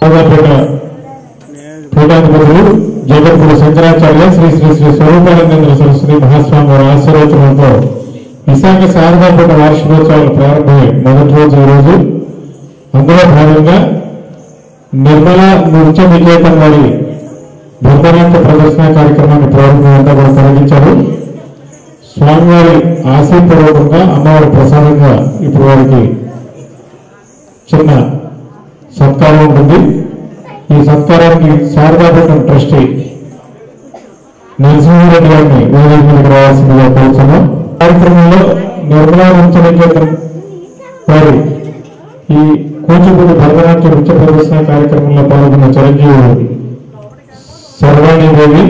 శారదాపేట పీఠాధిపతులు జగద్గురు శంకరాచార్య శ్రీ శ్రీ శ్రీ స్వరూపానందేంద్ర సరస్వతి మహాస్వామి వారి ఆశీర్వచనంతో విశాఖ శారదాపేట వార్షికోత్సవాలు ప్రారంభమై మొదటి రోజు ఈ రోజు అందులో భాగంగా నిర్మల నృత్య నికేతన్ వారి భరతనాట్య ప్రదర్శన కార్యక్రమాన్ని ప్రారంభమంతా కూడా తొలగించారు స్వామివారి ఆశీర్పూర్వకంగా అమ్మవారి ప్రసాదంగా ఇప్పుడు వారికి చిన్న సత్కారం ఉంటుంది ఈ సత్కారానికి శారదాపట్నం ట్రస్టీ నరసింహారెడ్డి గారిని వేదిక మీదకి రావాల్సిందిగా కోరుతున్నాం కార్యక్రమంలో నిర్మలా నృత్య నికేతన్ వారి ఈ కూచిపూడి భరతనాట్య నృత్య ప్రదర్శన కార్యక్రమంలో పాల్గొన్న Chiranjeevi Sarvanidevi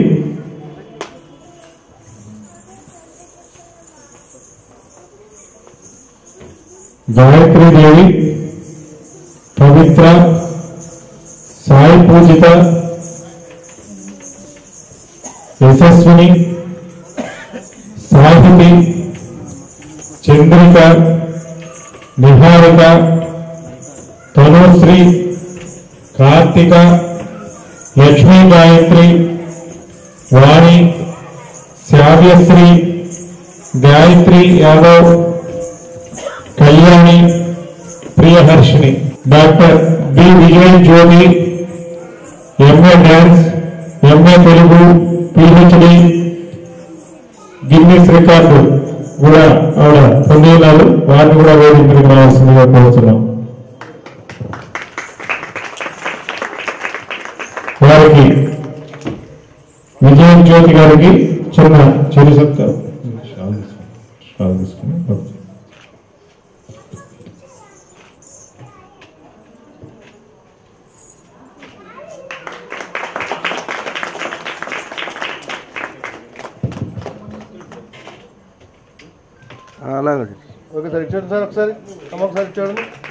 Gayatridevi Pavitra Sai Poojitha Yashaswini Sahithi Chandrika Niharika Tanushree Karthika Lakshmi Gayatri Vani Shravyashree Gayatri Yadav Kalyani Priyaharshini doctor B Vijaya Jyothi MA dance MA Telugu PhD Guinness record కూడా ఆవిడ పొంది ఉన్నారు వారిని కూడా వేదిక మీదకి రావాల్సిందిగా కోరుతున్నాం వారికి విజయ జ్యోతి గారికి చిన్న చిరు సత్కారం షాల్ తీసుకోండి. షాల్ తీసుకొని ఓకే. అలాగే ఒకసారి ఇచ్చాడు సార్ ఒకసారి అమ్మ ఒకసారి ఇచ్చాడు